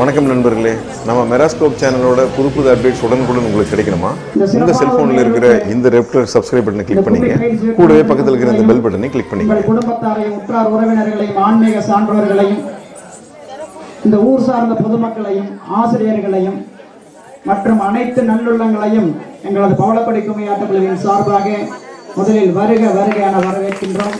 வணக்கம் நண்பர்களே நம்ம மெராஸ்கோப் சேனலோட புது புது அப்டேட்ஸ் உடனுக்குடன் உங்களுக்கு கிடைக்கணுமா உங்கள் செல்ஃபோனில் இருக்கிற இந்த ரெப்டர் சப்ஸ்கிரைப் பட்டனை கிளிக் பண்ணிங்க கூடவே பக்கத்தில் இருக்கிற இந்த பெல் பட்டனை கிளிக் பண்ணிங்க உங்கள் குடும்பத்தாரையும் உற்றார் உறவினர்களையும் ஆன்மீக சான்றோர்களையும் இந்த ஊர் சார்ந்த பொதுமக்களையும் ஆசிரியர்களையும் மற்றும் அனைத்து நல்லுள்ளங்களையும் எங்களது பவளப்படி கும்மியாட்ட குழுவின் சார்பாக முதலில் வருக வருக என வரவேற்கின்றோம்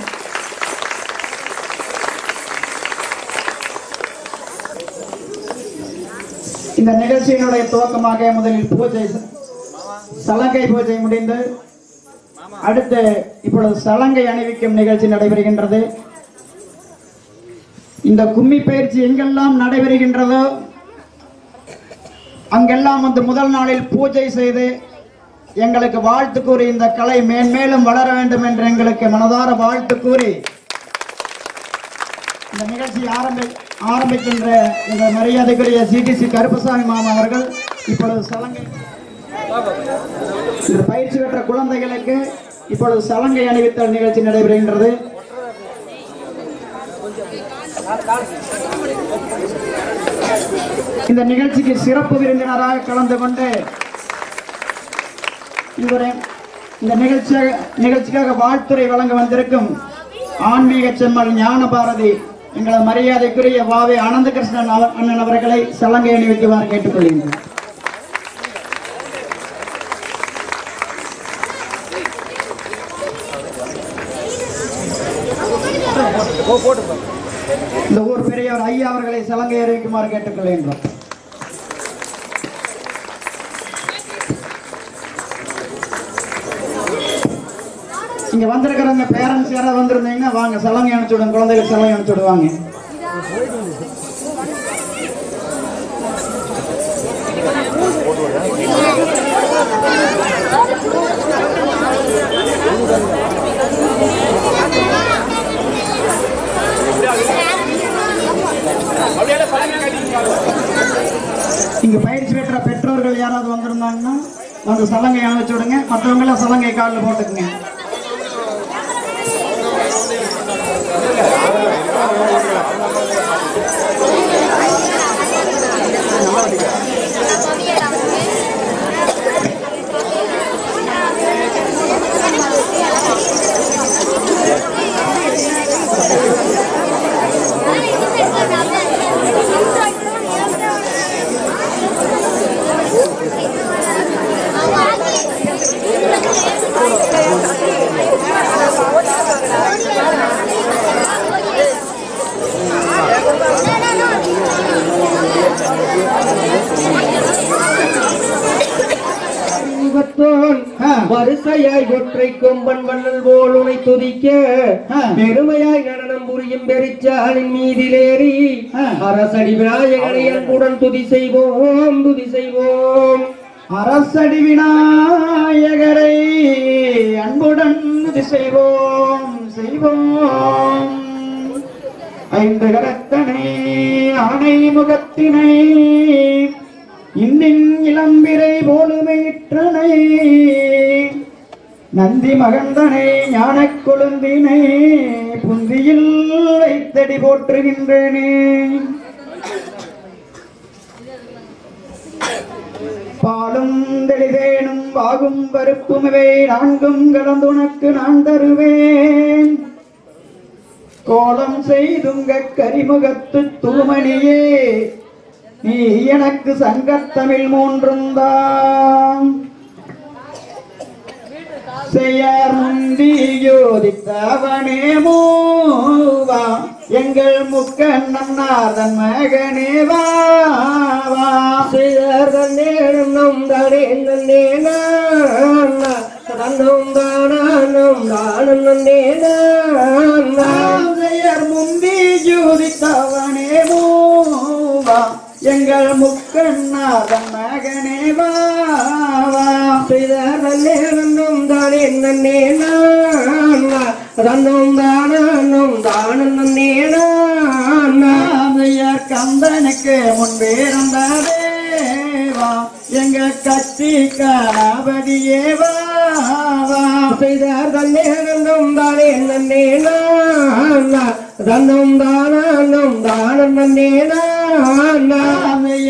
இந்த நிகழ்ச்சியினுடைய துவக்கமாக முதலில் பூஜை சலங்கை பூஜை முடிந்து அடுத்து இப்பொழுது சலங்கை அணிவிக்கும் நிகழ்ச்சி நடைபெறுகின்றது இந்த கும்மி பயிற்சி எங்கெல்லாம் நடைபெறுகின்றதோ அங்கெல்லாம் வந்து முதல் நாளில் பூஜை செய்து எங்களுக்கு வாழ்த்து கூறி இந்த கலை மேன்மேலும் வளர வேண்டும் என்று எங்களுக்கு மனதார வாழ்த்து கூறி இந்த நிகழ்ச்சி ஆரம்பி ஆரம்பிக்கின்ற இந்த மரியாதைக்குரிய சிடிசி கருப்பசாமி மாமா அவர்கள் இப்பொழுது சலங்கை இந்த பயிற்சி பெற்ற குழந்தைகளுக்கு இப்பொழுது சலங்கை அணிவித்தல் நிகழ்ச்சி நடைபெறுகின்றது இந்த நிகழ்ச்சிக்கு சிறப்பு விருந்தினராக கலந்து கொண்டு இவரை இந்த நிகழ்ச்சியாக நிகழ்ச்சிக்காக வாழ்த்துறை வழங்க வந்திருக்கும் ஆன்மீக செம்மல் ஞான பாரதி எங்களது மரியாதைக்குரிய வாவே ஆனந்த கிருஷ்ணன் அவ- அண்ணன் அவர்களை சலங்கை அணிவிக்குமாறு கேட்டுக்கொள்கின்றேன் இந்த ஊர் பெரியவர் ஐயா அவர்களை சலங்கை அறிவிக்குமாறு கேட்டுக்கொள்கின்றோம் இங்க வந்திருக்கிறவங்க பேரண்ட்ஸ் யாராவது வந்திருந்தீங்கன்னா வாங்க சலங்கை அனுப்பிச்சு விடுங்க குழந்தைகளுக்கு சலங்கை அனுப்பிச்சு விடுவாங்க இங்க பயிற்சி பெற்ற பெற்றோர்கள் யாராவது வந்திருந்தாங்கன்னா வந்து சலங்கை அனுப்பிச்சு விடுங்க மற்றவங்க எல்லாம் சலங்கை காலில் போட்டுக்குங்க முகத்தோன் ஆ. வரிசையாய் ஒற்றை கொம்பன் வண்ணல் போல் உனை துதிக்க ஆ. பெருமையாய் நடனம் புரியும் பெரிச்சாலின் மீதிலேறி ஆ. அரசடி விநாயகனை அன்புடன் துதி செய்வோம் துதி செய்வோம் அரசடி விநாயகரை அன்புடன் இது செய்வோம் செய்வோம் ஐந்து கரத்தனை ஆணை முகத்தினை இன்னின் இளம்பிரை போலுமைற்றனை நந்தி மகந்தனை ஞானக் கொழுந்தினை புந்தியில் வைத்தடி போற்றுகின்றேனே பாலும் தெளிவேனும் வாகும் பருப்புமவே நான்கும் கலந்துனக்கு நான் தருவேன் கோலம் செய்துங்க கரிமுகத்து தூமணியே நீ எனக்கு சங்கத்தமிழ் மூன்றும் தான் செய்யார் முந்தி யோதித்தவனே மூவா எங்கள் முக்கண்ணன் நாதன் மகனே வா வா சிலர்கள் நேரம் நம் தானே நன்னே தன்னம் தானம் தானம் நன்னே நாதையர் முந்தி ஜோதித்தவனே மூவா எங்கள் முக்கண்ணாதன் மகனே வா வா சிலர்கள் நேரம் தானே நன்னே தன்னம் தானம் தானம் நன்னே நாதையர் கந்தனுக்கு முன்பிருந்த தேவா எங்க கட்சி கணபதியே வா வா செய்தார் தன்னேனம் தானே நன்னே தன்னம் தானம் தானம் நன்னே நாமைய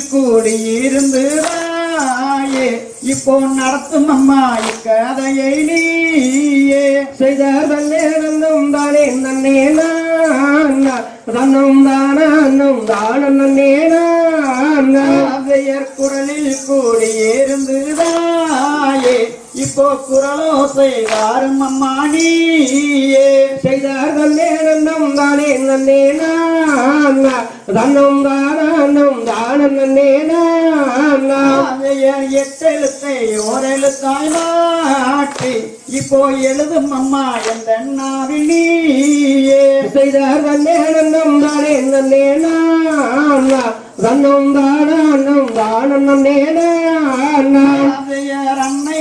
கூடியிருந்து தாயே இப்போ நடத்தும் அம்மா இக்கதையை நீயே செய்தார் தன்னே நன்னும் தானே நன்னே நான் தன்னும் தானும் தானும் நன்னே நான் அவையர் குரலில் கூடியிருந்து தாயே இப்போ குரலோ செய்வாரும் அம்மா நீயே செய்தார் தன்னே நன்னும் தானே நன்னே நான் தன்னும் தானும் தானும் நன்னே நான் அவையர் எட்டெழுத்தை ஓரெழுத்தாய் மாற்றி இப்போ எழுதும் அம்மா எந்த நாவில் நீயே செய்தார் தன்னே நன்னும் தானே நன்னே நான் தன்னும் தானும் தானும் நன்னே நான் அவையர் அன்னை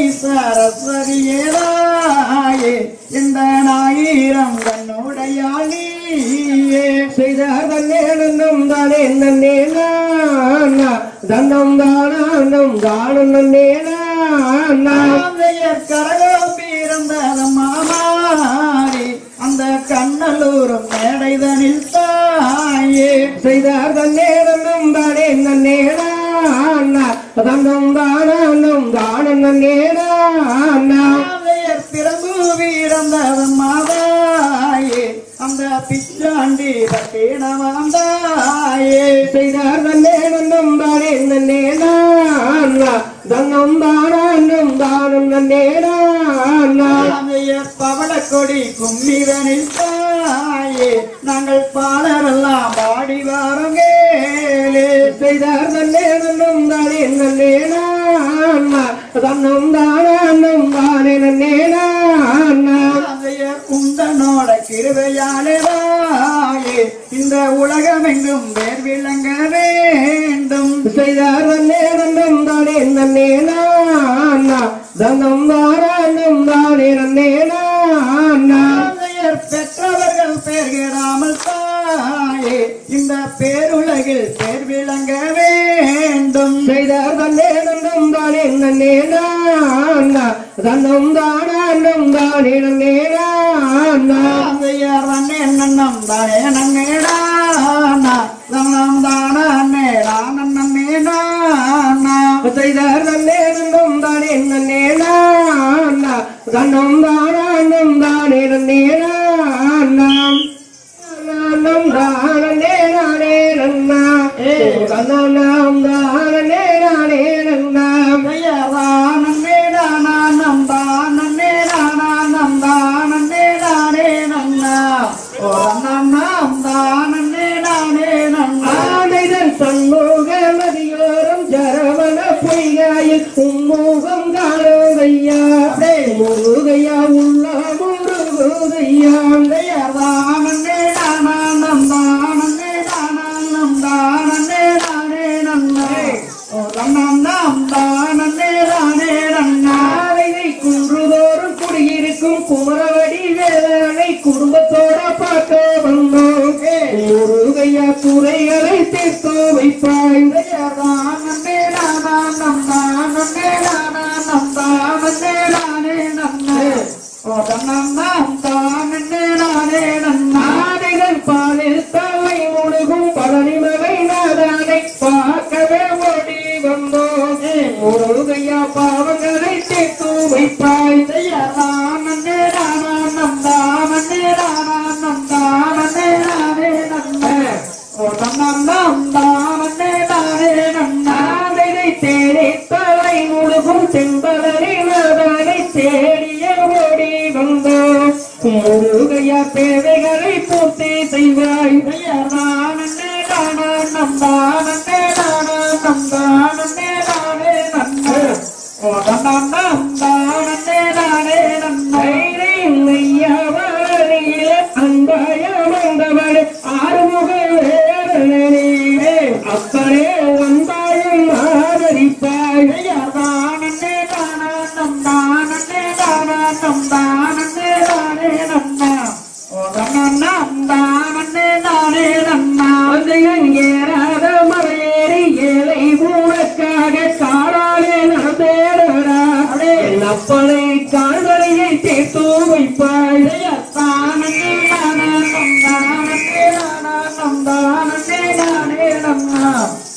சரஸ்வதியேதாயே இந்த ஞாயிரம் தன்னுடையாள் நீயே செய்தார் தன்னே நன்னும் தானே நன்னே நான் தன்னும் தானும் தானும் நன்னே நான் அவையர் கரகம் பிறந்தது மாமாரி அந்த கண்ணலூரும் மேடைதனில் தாயே செய்தார் தன்னே நன்னும் தானே நன்னே நான் தன்னும் தானும் தானும் நன்னே நான் அவையர் பிறந்து பிறந்தது மாதாயே அந்த பிச்சாண்டி பட்டினமாம் தாயே செய்தார் தன்னே நன்னும் தானே நன்னே நான் தன்னும் தானும் தானும் நன்னே நான் அவையர் பவளக்கொடி கும்மிதனில் தாயே நாங்கள் பாடரெல்லாம் பாடி வாருங்கேலே செய்தார் தன்னே நன்னும் தானே நன்னே நான் தன்னும் தானும் தானே நன்னே நான் அவையர் உந்தனோட கிருபையாலே தாயே இந்த உலகமெங்கும் வேர் விளங்க வேண்டும் செய்தார் தன்னே நன்னும் தானே நன்னே நான் தன்னும் தானும் தானே நன்னே நான் அவையர் பெற்றவர்கள் பெறுகிறாமல் தாயே இந்த பேருலகில் பேர் விளங்க வேண்டும் செய்தார் தன்னே நன்னும் தானே நன்னே நான் தன்னும் தானும் தானே நன்னே நான் அவையர் அண்ணே நன்னம் தானே நன்னேடானா தன்னம் தான அண்ணேடான நன்னேடானா செய்தார் தன்னே நன்னும் தானே நன்னே நான் தன்னும் தானும் தானே நன்னே நான் நானும் தானே நானே நன்னா தன்னம் தானே நானே நன்னா நன்னேடானா நம்பான நேடானா நம்பான நேடானே நன்னா ஓ நன்னம் தான நேடானே நன்னா ஆனைதன் சண்முக நதியோரம் ஜரவண பொய்காயில் உம்முகம் காணுதையா முருகையா உள்ள முருகுதையா ஆனைதை குன்றுதோறும் குடியிருக்கும் குமரவடி வேதனை குடும்பத்தோட பார்க்க வந்தோம் முருகையா குறைகளை தீர்த்து வைப்பாய் ஆனைகள் பாலில் தலை முழுகும் பழனி மகை நாதானை பார்க்கவே ஓடி வந்தோம் முருகையா பாவங்களை தீர்த்து வைப்பாய் ஆனைதை தேடி தலை முழுகும் செம்பலரி நாதானை தேடிய ஓடி வந்தோம் முருகையா தேவைகளை பூர்த்தி செய்வாய் அப்பனே வந்தாயும் ஆதரிப்பாய் அதையன் ஏறாத மலையேறி ஏழை ஊழக்காக காடாலே நடந்தேடா என் அப்பனை கால்வரையை தீர்த்து வைப்பாய்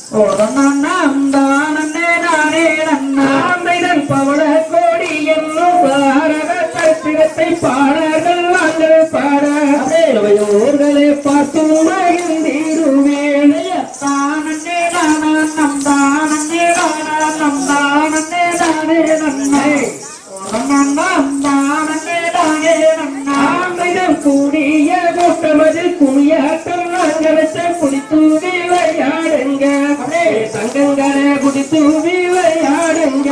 ஆந்தைதன் பவள கோடி என்னும் பாரத தரித்திரத்தை பாடர்கள் நாங்கள் பாட அவையோர்களே பார்த்து மகிழ்ந்திருவேன் ஆந்தைதன் கூடிய கூட்டமதில் குமியாட்டம் நாங்கள் குடித்து விளையாடுங்க சங்கங்களே குடித்து விளையாடுங்க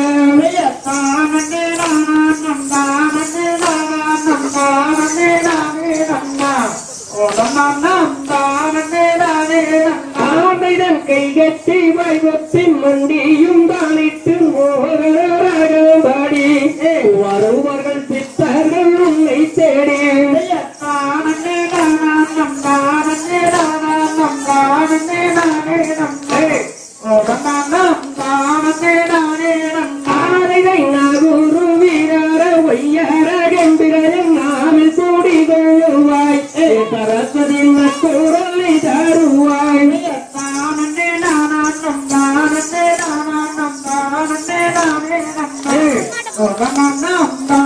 ஆமைதன் கைகட்டி வைவத்தின் மண்டியும் தானிட்டு மோகராடி வருவர்கள் சித்தர்கள் உன்னை தேடி ஆரைதை நாகூரு வீரர ஒய்யார கம்பிரன் நாமில் கூடி கொள்ளுவாய் சரஸ்வதி நக்கூரலை தருவாய் ஆனந்தே